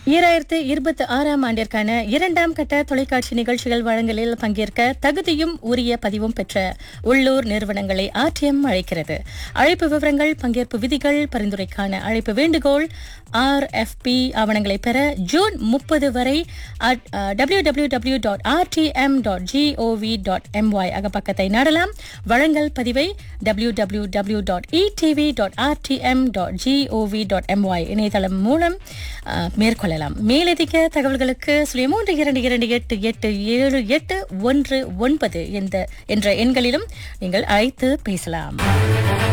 ஈராயிரத்து இருபத்தி ஆறாம் ஆண்டிற்கான இரண்டாம் கட்ட தொலைக்காட்சி நிகழ்ச்சிகள் வழங்கலில் பங்கேற்க தகுதியும் உரிய பதிவும் பெற்ற உள்ளூர் நிறுவனங்களை ஆர்டிஎம் அழைக்கிறது அழைப்பு விவரங்கள் பங்கேற்பு விதிகள் பரிந்துரைக்கான அழைப்பு வேண்டுகோள் ஆர்எஃப்பி ஆவணங்களை பெற ஜூன் முப்பது வரை W W W dot R T M dot G O V dot M Y அகப்பக்கத்தை நாடலாம் வழங்கல் பதிவை W W W dot E D V dot R T M dot G O V dot M Y இணையதளம் மூலம் அஹ், மேற்கொள்ளலாம் மேலதிக தகவல்களுக்கு சுழிய மூன்று இரண்டு இரண்டு எட்டு எட்டு ஏழு எட்டு ஒன்று ஒன்பது என்ற என்ற எண்களிலும் நீங்கள் அழைத்து பேசலாம்